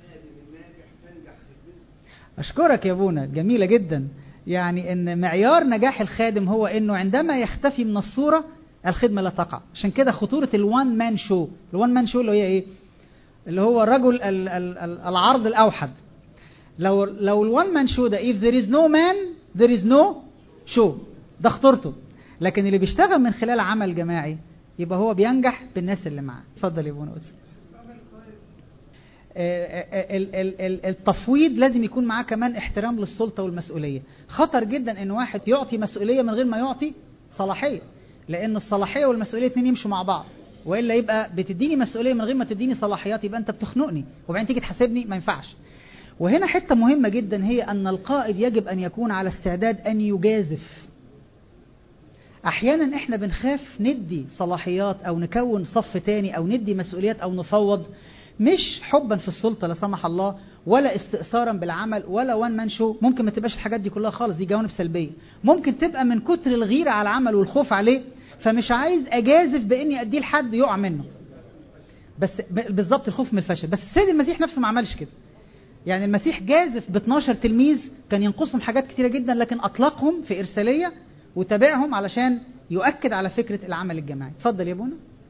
أشكرك يا أبونا جميلة جدا يعني أن معيار نجاح الخادم هو أنه عندما يختفي من الصورة الخدمة لا تقع عشان كده خطورة الوان مان شو الوان مان شو اللي هي إيه اللي هو الرجل ال ال ال العرض الأوحد لو لو الوان مان شو ده if there is no man there is no show ده خطورته لكن اللي بيشتغل من خلال عمل جماعي يبقى هو بينجح بالناس اللي معاه اتفضل يا ابونا أسر. التفويض لازم يكون معاه كمان احترام للسلطة والمسؤولية خطر جدا ان واحد يعطي مسؤولية من غير ما يعطي صلاحية لان الصلاحية والمسؤولية اتنين يمشوا مع بعض والا يبقى بتديني مسؤولية من غير ما تديني صلاحيات يبقى انت بتخنقني وبعدين تيجي تحاسبني ما ينفعش وهنا حتة مهمة جدا هي ان القائد يجب ان يكون على استعداد ان يجازف احيانا احنا بنخاف ندي صلاحيات او نكون صف تاني او ندي مسؤوليات او نفوض مش حبا في السلطة لا سمح الله ولا استئثارا بالعمل ولا وان مان شو ممكن ما تبقاش الحاجات دي كلها خالص دي جوانب سلبية ممكن تبقى من كتر الغيرة على العمل والخوف عليه فمش عايز اجازف باني اديه لحد يقع منه بس بالظبط الخوف من الفشل بس السيد المسيح نفسه ما عملش كده يعني المسيح جازف ب 12 تلميذ كان ينقصهم حاجات كتيرة جدا لكن اطلقهم في ارسالية وتابعهم علشان يؤكد على فكرة العمل الجماعي اتفضل يا بونا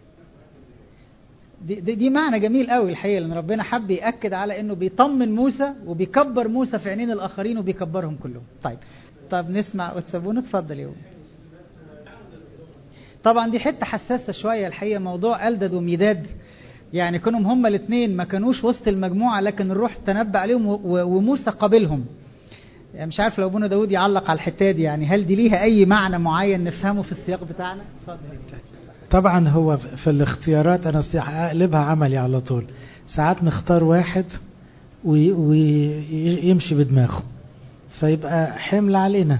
دي, دي, دي معنى جميل قوي الحقيقة لأن ربنا حب يأكد على أنه بيطمن موسى وبيكبر موسى في عينين الآخرين وبيكبرهم كلهم طيب طب نسمع أتسابونا اتفضل يا طبعا دي حتة حساسة شوية الحقيقة موضوع ألدد وميداد يعني كانوا هما الاثنين ما كانوش وسط المجموعة لكن الروح تنبأ عليهم وموسى قابلهم يعني مش عارف لو ابونا داود يعلق على الحتة دي يعني هل دي ليها أي معنى معين نفهمه في السياق بتاعنا اتفضل طبعا هو في الاختيارات انا اقلبها عملي على طول ساعات نختار واحد ويمشي بدماغه فيبقى حمل علينا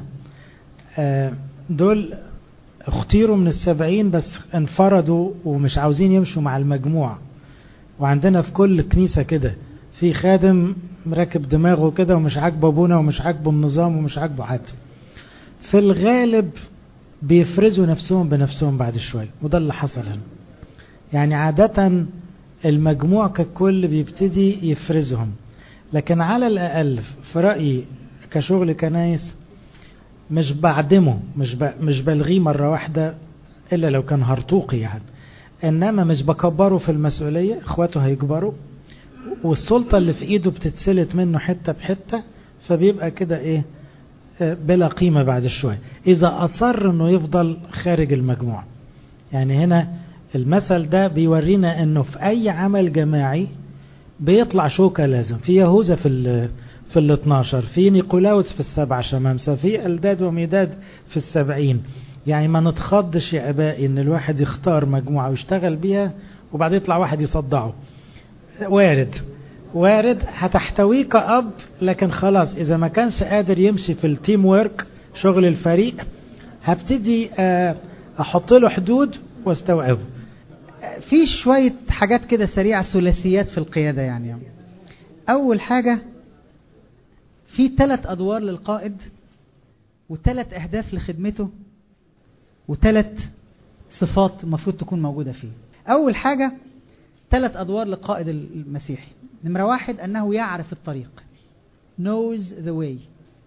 دول اختيروا من السبعين بس انفردوا ومش عاوزين يمشوا مع المجموع وعندنا في كل كنيسة كده في خادم مركب دماغه كده ومش عاجبه ابونا ومش عاجبه النظام ومش عاجبه حد في الغالب بيفرزوا نفسهم بنفسهم بعد شوية وده اللي حصل هنا يعني عادة المجموع ككل بيبتدي يفرزهم لكن على الأقل في رأيي كشغل كنايس مش بعدمه مش ب... مش بلغيه مرة واحدة إلا لو كان هرطوقي يعني إنما مش بكبره في المسؤولية إخواته هيكبروا والسلطة اللي في إيده بتتسلت منه حتة بحتة فبيبقى كده إيه بلا قيمة بعد شوية إذا أصر أنه يفضل خارج المجموعة يعني هنا المثل ده بيورينا أنه في أي عمل جماعي بيطلع شوكة لازم في يهوذا في ال في ال 12 في نيقولاوس في السبع شمامسة في ألداد وميداد في السبعين يعني ما نتخضش يا أبائي أن الواحد يختار مجموعة ويشتغل بيها وبعدين يطلع واحد يصدعه وارد وارد هتحتويه كأب لكن خلاص إذا ما كانش قادر يمشي في التيم وورك شغل الفريق هبتدي أحط له حدود واستوعبه في شوية حاجات كده سريعة ثلاثيات في القيادة يعني أول حاجة في ثلاث أدوار للقائد وثلاث أهداف لخدمته وثلاث صفات المفروض تكون موجودة فيه أول حاجة ثلاث أدوار للقائد المسيحي نمرة واحد أنه يعرف الطريق knows the way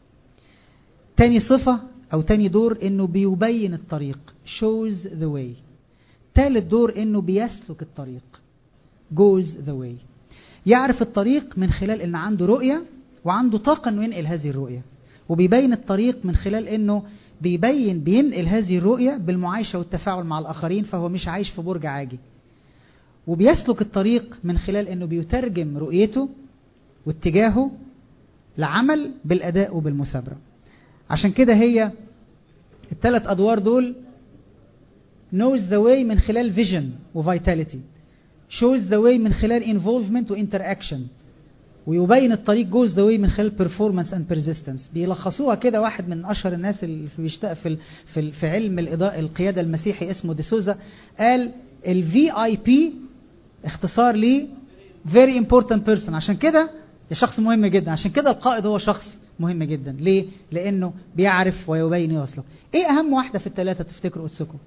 تاني صفة أو تاني دور أنه بيبين الطريق shows the way ثالث دور أنه بيسلك الطريق goes the way يعرف الطريق من خلال أن عنده رؤية وعنده طاقة أنه ينقل هذه الرؤية وبيبين الطريق من خلال أنه بيبين بينقل هذه الرؤية بالمعايشة والتفاعل مع الآخرين فهو مش عايش في برج عاجي وبيسلك الطريق من خلال أنه بيترجم رؤيته واتجاهه لعمل بالأداء وبالمثابرة عشان كده هي الثلاث أدوار دول knows the way من خلال vision وvitality shows the way من خلال involvement وinteraction ويبين الطريق goes the way من خلال performance and persistence بيلخصوها كده واحد من أشهر الناس اللي بيشتغل في في في علم الإضاءة القيادة المسيحي اسمه ديسوزا قال ال VIP اختصار ليه very important person عشان كده شخص مهم جدا عشان كده القائد هو شخص مهم جدا ليه لانه بيعرف ويبين يوصله ايه اهم واحده في الثلاثه تفتكروا اتسكوا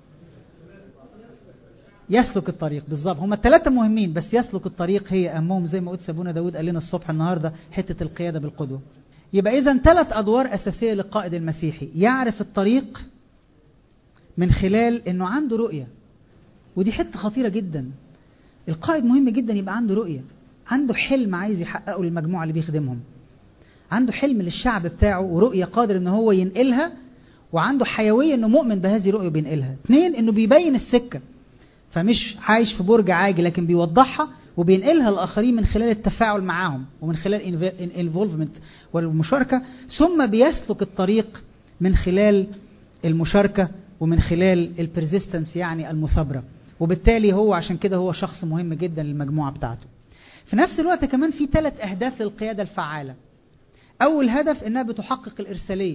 يسلك الطريق بالظبط هما الثلاثه مهمين بس يسلك الطريق هي اهمهم زي ما قلت ابونا داود قال لنا الصبح النهارده حته القياده بالقدوه يبقى اذا ثلاث ادوار اساسيه للقائد المسيحي يعرف الطريق من خلال انه عنده رؤيه ودي حته خطيره جدا القائد مهم جدا يبقى عنده رؤيه عنده حلم عايز يحققه للمجموعة اللي بيخدمهم عنده حلم للشعب بتاعه ورؤية قادر ان هو ينقلها وعنده حيوية انه مؤمن بهذه الرؤية وبينقلها اثنين انه بيبين السكة فمش عايش في برج عاجي لكن بيوضحها وبينقلها للآخرين من خلال التفاعل معاهم ومن خلال الانفولفمنت والمشاركة ثم بيسلك الطريق من خلال المشاركة ومن خلال البرزيستنس يعني المثابرة وبالتالي هو عشان كده هو شخص مهم جدا للمجموعة بتاعته في نفس الوقت كمان في ثلاث أهداف للقيادة الفعالة أول هدف إنها بتحقق الإرسالية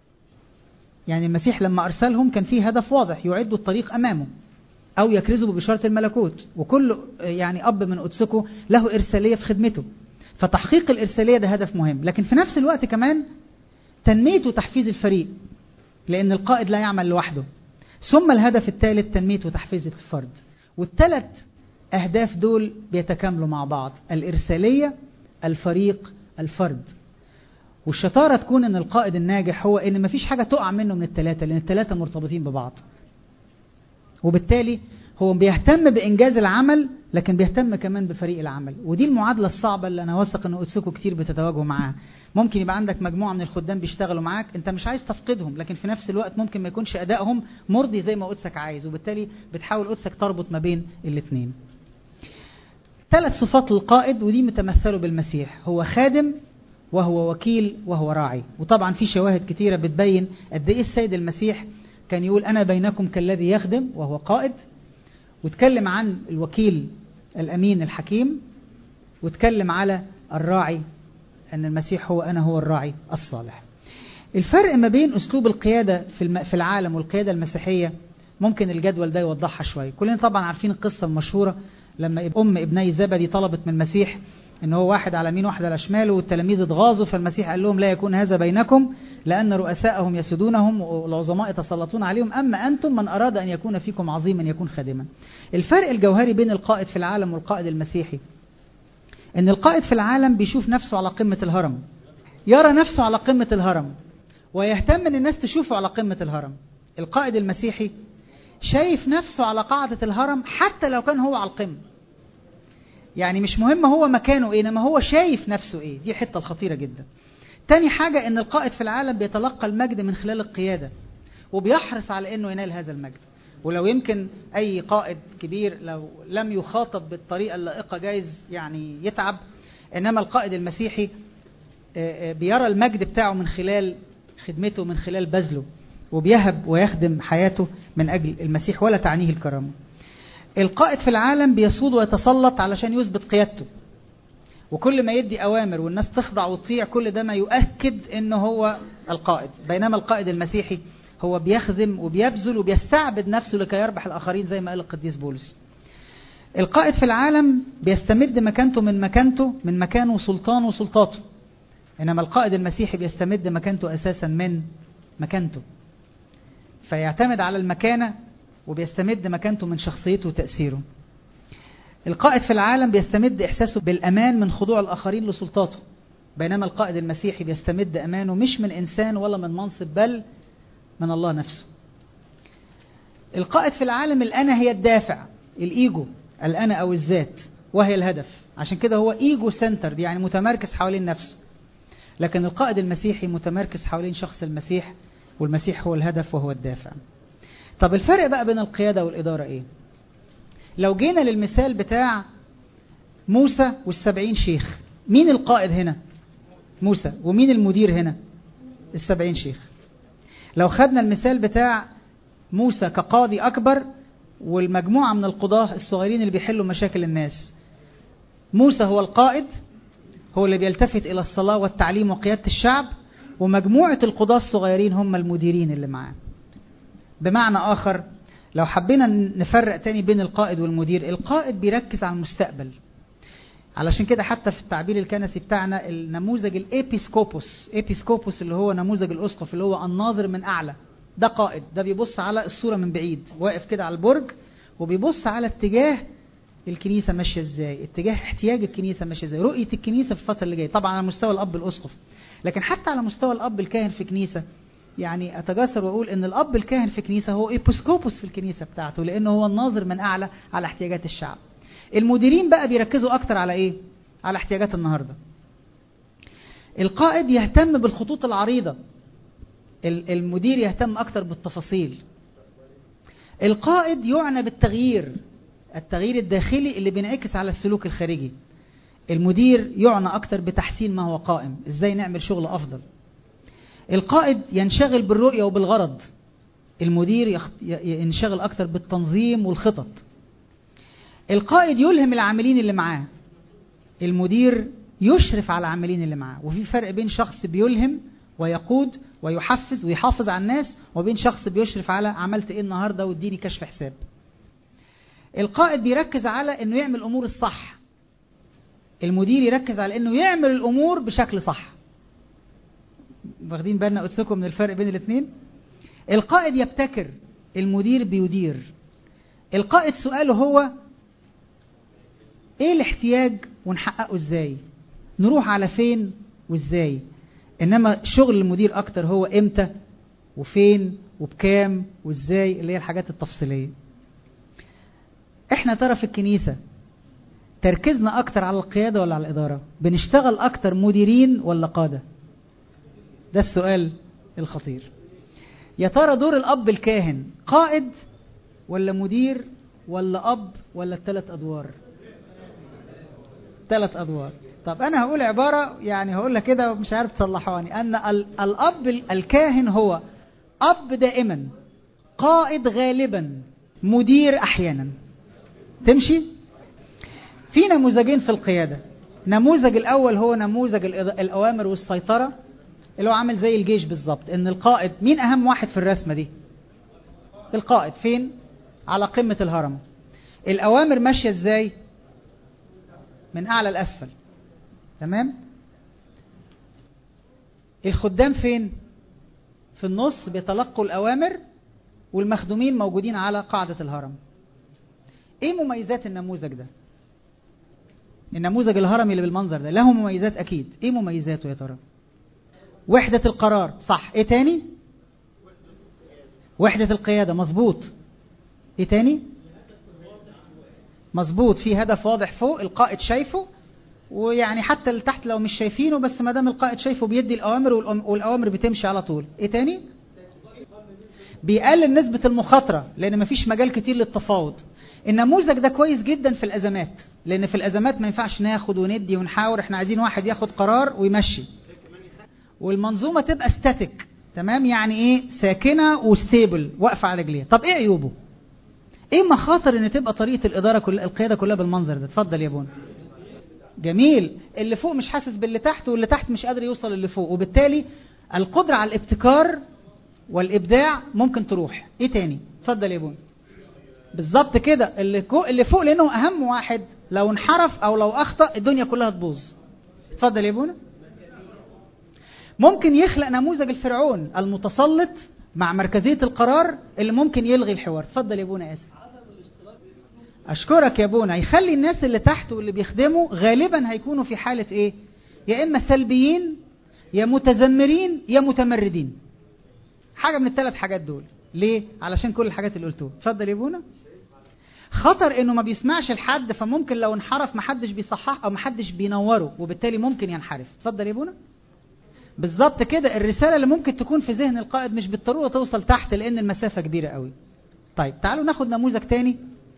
يعني المسيح لما أرسلهم كان فيه هدف واضح يعدوا الطريق أمامه أو يكرزوا ببشارة الملكوت وكل يعني أب من قدسكم له إرسالية في خدمته فتحقيق الإرسالية ده هدف مهم لكن في نفس الوقت كمان تنمية وتحفيز الفريق لأن القائد لا يعمل لوحده ثم الهدف الثالث تنمية وتحفيز الفرد والثلاث أهداف دول بيتكاملوا مع بعض الإرسالية الفريق الفرد والشطارة تكون أن القائد الناجح هو أن مفيش حاجة تقع منه من الثلاثة لأن الثلاثة مرتبطين ببعض وبالتالي هو بيهتم بإنجاز العمل لكن بيهتم كمان بفريق العمل ودي المعادلة الصعبة اللي أنا واثق أن قدسكم كتير بتتواجهوا معاها ممكن يبقى عندك مجموعة من الخدام بيشتغلوا معاك أنت مش عايز تفقدهم لكن في نفس الوقت ممكن ما يكونش أدائهم مرضي زي ما قدسك عايز وبالتالي بتحاول قدسك تربط ما بين الاثنين ثلاث صفات للقائد ودي متمثله بالمسيح هو خادم وهو وكيل وهو راعي وطبعا في شواهد كتيرة بتبين قد ايه السيد المسيح كان يقول أنا بينكم كالذي يخدم وهو قائد واتكلم عن الوكيل الأمين الحكيم واتكلم على الراعي أن المسيح هو أنا هو الراعي الصالح الفرق ما بين أسلوب القيادة في في العالم والقيادة المسيحية ممكن الجدول ده يوضحها شوية كلنا طبعا عارفين القصة المشهورة لما أم ابني زبدي طلبت من المسيح ان هو واحد على يمين واحد على شماله والتلاميذ اتغاظوا فالمسيح قال لهم لا يكون هذا بينكم لأن رؤساءهم يسودونهم والعظماء يتسلطون عليهم أما أنتم من أراد أن يكون فيكم عظيما يكون خادما الفرق الجوهري بين القائد في العالم والقائد المسيحي ان القائد في العالم بيشوف نفسه على قمة الهرم يرى نفسه على قمة الهرم ويهتم ان الناس تشوفه على قمة الهرم القائد المسيحي شايف نفسه على قاعدة الهرم حتى لو كان هو على القمة يعني مش مهم هو مكانه ايه انما هو شايف نفسه ايه دي حتة الخطيرة جدا تاني حاجة ان القائد في العالم بيتلقى المجد من خلال القيادة وبيحرص على انه ينال هذا المجد ولو يمكن اي قائد كبير لو لم يخاطب بالطريقة اللائقة جايز يعني يتعب انما القائد المسيحي بيرى المجد بتاعه من خلال خدمته من خلال بذله وبيهب ويخدم حياته من اجل المسيح ولا تعنيه الكرامه القائد في العالم بيسود ويتسلط علشان يثبت قيادته وكل ما يدي أوامر والناس تخضع وتطيع كل ده ما يؤكد أنه هو القائد بينما القائد المسيحي هو بيخدم وبيبذل وبيستعبد نفسه لكي يربح الآخرين زي ما قال القديس بولس القائد في العالم بيستمد مكانته من مكانته من مكانه وسلطانه وسلطاته إنما القائد المسيحي بيستمد مكانته أساسا من مكانته فيعتمد على المكانة وبيستمد مكانته من شخصيته وتأثيره القائد في العالم بيستمد إحساسه بالأمان من خضوع الآخرين لسلطاته بينما القائد المسيحي بيستمد أمانه مش من إنسان ولا من منصب بل من الله نفسه القائد في العالم الأنا هي الدافع الإيجو الأنا أو الذات وهي الهدف عشان كده هو إيجو سنتر يعني متمركز حوالين نفسه لكن القائد المسيحي متمركز حوالين شخص المسيح والمسيح هو الهدف وهو الدافع طب الفرق بقى بين القيادة والإدارة إيه لو جينا للمثال بتاع موسى والسبعين شيخ مين القائد هنا موسى ومين المدير هنا السبعين شيخ لو خدنا المثال بتاع موسى كقاضي أكبر والمجموعة من القضاة الصغيرين اللي بيحلوا مشاكل الناس موسى هو القائد هو اللي بيلتفت إلى الصلاة والتعليم وقيادة الشعب ومجموعة القضاة الصغيرين هم المديرين اللي معاه بمعنى آخر لو حبينا نفرق تاني بين القائد والمدير القائد بيركز على المستقبل علشان كده حتى في التعبير الكنسي بتاعنا النموذج الابيسكوبوس ابيسكوبوس اللي هو نموذج الاسقف اللي هو الناظر من اعلى ده قائد ده بيبص على الصورة من بعيد واقف كده على البرج وبيبص على اتجاه الكنيسة ماشية ازاي اتجاه احتياج الكنيسة ماشية ازاي رؤية الكنيسة في الفترة اللي جاية طبعا على مستوى الاب الاسقف لكن حتى على مستوى الاب الكاهن في كنيسة يعني اتجسر واقول ان الاب الكاهن في كنيسة هو ايبوسكوبوس في الكنيسة بتاعته لانه هو الناظر من اعلى على احتياجات الشعب المديرين بقى بيركزوا اكتر على ايه على احتياجات النهاردة القائد يهتم بالخطوط العريضة المدير يهتم اكتر بالتفاصيل القائد يعنى بالتغيير التغيير الداخلي اللي بينعكس على السلوك الخارجي المدير يعنى أكتر بتحسين ما هو قائم إزاي نعمل شغل أفضل القائد ينشغل بالرؤية وبالغرض المدير يخت... ينشغل أكتر بالتنظيم والخطط القائد يلهم العاملين اللي معاه المدير يشرف على العاملين اللي معاه وفي فرق بين شخص بيلهم ويقود ويحفز ويحافظ على الناس وبين شخص بيشرف على عملت ايه النهارده واديني كشف حساب القائد بيركز على انه يعمل الامور الصح المدير يركز على انه يعمل الامور بشكل صح واخدين بالنا قلت لكم من الفرق بين الاثنين القائد يبتكر المدير بيدير القائد سؤاله هو ايه الاحتياج ونحققه ازاي نروح على فين وازاي انما شغل المدير اكتر هو امتى وفين وبكام وازاي اللي هي الحاجات التفصيليه احنا ترى في الكنيسه تركيزنا اكتر على القياده ولا على الاداره بنشتغل اكتر مديرين ولا قاده ده السؤال الخطير يا ترى دور الاب الكاهن قائد ولا مدير ولا اب ولا الثلاث ادوار ثلاث ادوار طب انا هقول عباره يعني هقول لك كده ومش عارف تصلحوني ان الاب الكاهن هو اب دائما قائد غالبا مدير احيانا تمشي في نموذجين في القياده نموذج الاول هو نموذج الاوامر والسيطره اللي هو عامل زي الجيش بالظبط ان القائد مين اهم واحد في الرسمه دي القائد فين على قمه الهرم الاوامر ماشيه ازاي من اعلى لاسفل تمام الخدام فين في النص بيتلقوا الاوامر والمخدومين موجودين على قاعده الهرم ايه مميزات النموذج ده النموذج الهرمي اللي بالمنظر ده له مميزات اكيد ايه مميزاته يا ترى وحدة القرار صح ايه تاني وحدة القيادة مظبوط ايه تاني مظبوط في هدف واضح فوق القائد شايفه ويعني حتى اللي تحت لو مش شايفينه بس ما دام القائد شايفه بيدي الاوامر والاوامر بتمشي على طول ايه تاني بيقلل نسبة المخاطرة لان مفيش مجال كتير للتفاوض النموذج ده كويس جدا في الازمات لان في الازمات ما ينفعش ناخد وندي ونحاور احنا عايزين واحد ياخد قرار ويمشي والمنظومة تبقى ستاتيك تمام يعني ايه ساكنة وستيبل واقفة على رجليها طب ايه عيوبه ايه مخاطر ان تبقى طريقة الادارة كل القيادة كلها بالمنظر ده اتفضل يا بونا جميل اللي فوق مش حاسس باللي تحت واللي تحت مش قادر يوصل اللي فوق وبالتالي القدرة على الابتكار والابداع ممكن تروح ايه تاني اتفضل يا بونا بالظبط كده اللي, اللي فوق لانه اهم واحد لو انحرف او لو اخطأ الدنيا كلها تبوظ اتفضل يا بونا ممكن يخلق نموذج الفرعون المتسلط مع مركزية القرار اللي ممكن يلغي الحوار اتفضل يا ابونا اسف اشكرك يا ابونا يخلي الناس اللي تحت واللي بيخدموا غالبا هيكونوا في حالة ايه يا اما سلبيين يا متذمرين يا متمردين حاجة من الثلاث حاجات دول ليه علشان كل الحاجات اللي قلتوها اتفضل يا ابونا خطر انه ما بيسمعش لحد فممكن لو انحرف محدش بيصحح او محدش بينوره وبالتالي ممكن ينحرف اتفضل يا ابونا بالظبط كده الرسالة اللي ممكن تكون في ذهن القائد مش بالضرورة توصل تحت لأن المسافة كبيرة قوي طيب تعالوا ناخد نموذج تاني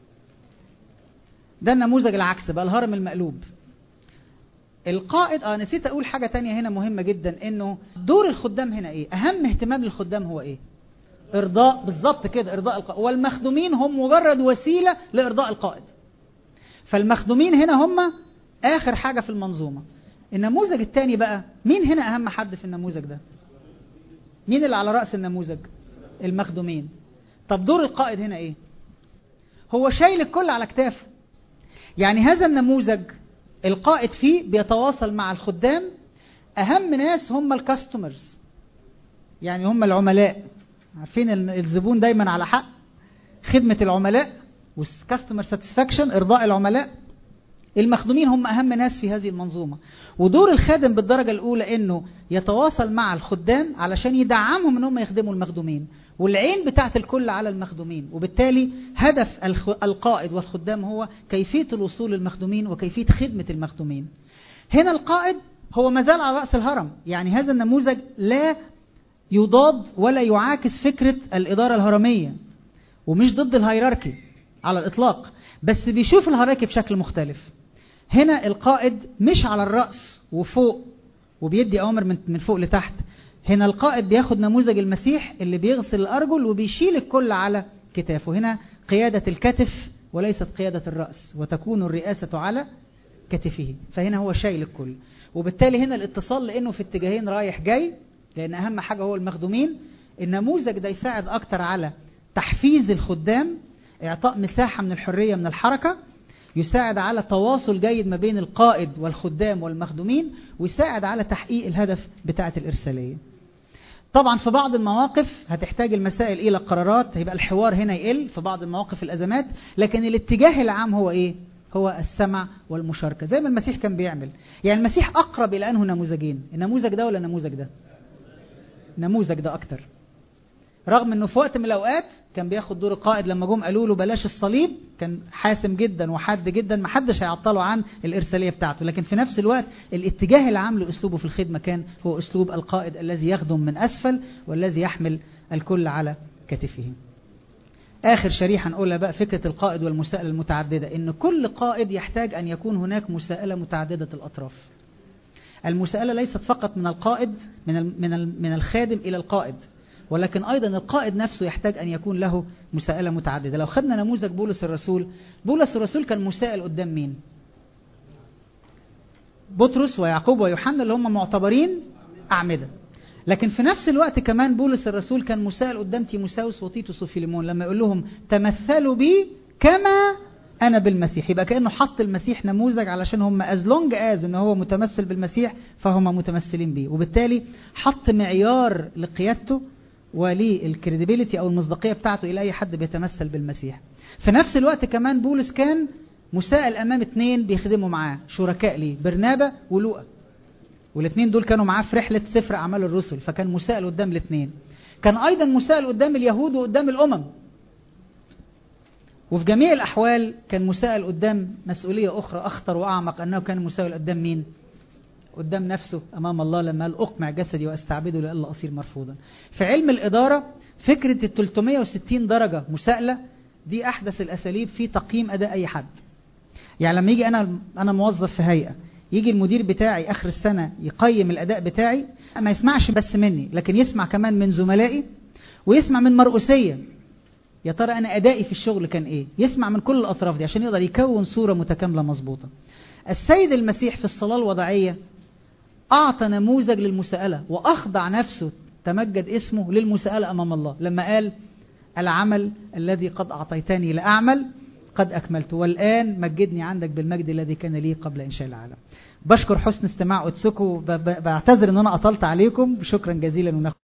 ده النموذج العكس بقى الهرم المقلوب القائد اه نسيت اقول حاجة تانية هنا مهمة جدا انه دور الخدام هنا ايه اهم اهتمام للخدام هو ايه ارضاء بالظبط كده ارضاء القائد والمخدومين هم مجرد وسيلة لارضاء القائد فالمخدومين هنا هم اخر حاجة في المنظومة النموذج الثاني بقى مين هنا اهم حد في النموذج ده مين اللي على رأس النموذج المخدومين طب دور القائد هنا ايه هو شايل الكل على كتافه يعني هذا النموذج القائد فيه بيتواصل مع الخدام اهم ناس هم الكاستمرز يعني هم العملاء عارفين الزبون دايما على حق خدمة العملاء والكاستمر ساتسفاكشن ارضاء العملاء المخدومين هم أهم ناس في هذه المنظومة ودور الخادم بالدرجة الأولى أنه يتواصل مع الخدام علشان يدعمهم أنهم يخدموا المخدومين والعين بتاعت الكل على المخدومين وبالتالي هدف القائد والخدام هو كيفية الوصول للمخدومين وكيفية خدمة المخدومين هنا القائد هو مازال على رأس الهرم يعني هذا النموذج لا يضاد ولا يعاكس فكرة الإدارة الهرمية ومش ضد الهيراركي على الإطلاق بس بيشوف الهراكي بشكل مختلف هنا القائد مش على الرأس وفوق وبيدي أوامر من من فوق لتحت هنا القائد بياخد نموذج المسيح اللي بيغسل الأرجل وبيشيل الكل على كتافه هنا قيادة الكتف وليست قيادة الرأس وتكون الرئاسة على كتفه فهنا هو شايل الكل وبالتالي هنا الاتصال لأنه في اتجاهين رايح جاي لأن أهم حاجة هو المخدومين النموذج ده يساعد أكتر على تحفيز الخدام إعطاء مساحة من الحرية من الحركة يساعد على تواصل جيد ما بين القائد والخدام والمخدومين ويساعد على تحقيق الهدف بتاعة الإرسالية طبعا في بعض المواقف هتحتاج المسائل إلى قرارات هيبقى الحوار هنا يقل في بعض المواقف الأزمات لكن الاتجاه العام هو إيه؟ هو السمع والمشاركة زي ما المسيح كان بيعمل يعني المسيح أقرب إلى أنه نموذجين النموذج ده ولا النموذج ده نموذج ده أكتر رغم انه في وقت من الاوقات كان بياخد دور القائد لما جم قالوا له بلاش الصليب كان حاسم جدا وحاد جدا ما حدش هيعطله عن الارساليه بتاعته لكن في نفس الوقت الاتجاه العام لاسلوبه في الخدمه كان هو اسلوب القائد الذي يخدم من اسفل والذي يحمل الكل على كتفه اخر شريحه نقولها بقى فكره القائد والمساءله المتعدده ان كل قائد يحتاج ان يكون هناك مساءله متعدده الاطراف المساءله ليست فقط من القائد من من من الخادم الى القائد ولكن أيضا القائد نفسه يحتاج أن يكون له مساءلة متعددة لو خدنا نموذج بولس الرسول بولس الرسول كان مسائل قدام مين بطرس ويعقوب ويوحنا اللي هم معتبرين أعمدة لكن في نفس الوقت كمان بولس الرسول كان مسائل قدام تيموساوس وتيتوس وفيليمون لما يقول لهم تمثلوا بي كما أنا بالمسيح يبقى كأنه حط المسيح نموذج علشان هم از لونج از ان هو متمثل بالمسيح فهم متمثلين بيه وبالتالي حط معيار لقيادته وللكريديبيليتي او المصداقيه بتاعته الى اي حد بيتمثل بالمسيح في نفس الوقت كمان بولس كان مسائل امام اثنين بيخدموا معاه شركاء ليه برنابا ولوقا والاثنين دول كانوا معاه في رحله سفر اعمال الرسل فكان مسائل قدام الاثنين كان ايضا مسائل قدام اليهود وقدام الامم وفي جميع الاحوال كان مسائل قدام مسؤوليه اخرى اخطر واعمق انه كان مسائل قدام مين قدام نفسه أمام الله لما قال أقمع جسدي وأستعبده لألا أصير مرفوضا في علم الإدارة فكرة ال 360 درجة مساءلة دي أحدث الأساليب في تقييم أداء أي حد يعني لما يجي أنا أنا موظف في هيئة يجي المدير بتاعي آخر السنة يقيم الأداء بتاعي ما يسمعش بس مني لكن يسمع كمان من زملائي ويسمع من مرؤوسية يا ترى أنا أدائي في الشغل كان إيه يسمع من كل الأطراف دي عشان يقدر يكون صورة متكاملة مظبوطة السيد المسيح في الصلاة الوضعية أعطى نموذج للمساءلة وأخضع نفسه تمجد اسمه للمساءلة أمام الله لما قال العمل الذي قد أعطيتني لأعمل قد أكملت والآن مجدني عندك بالمجد الذي كان لي قبل إنشاء العالم بشكر حسن استماع أتسكو بعتذر أن أنا أطلت عليكم شكرا جزيلا وناخد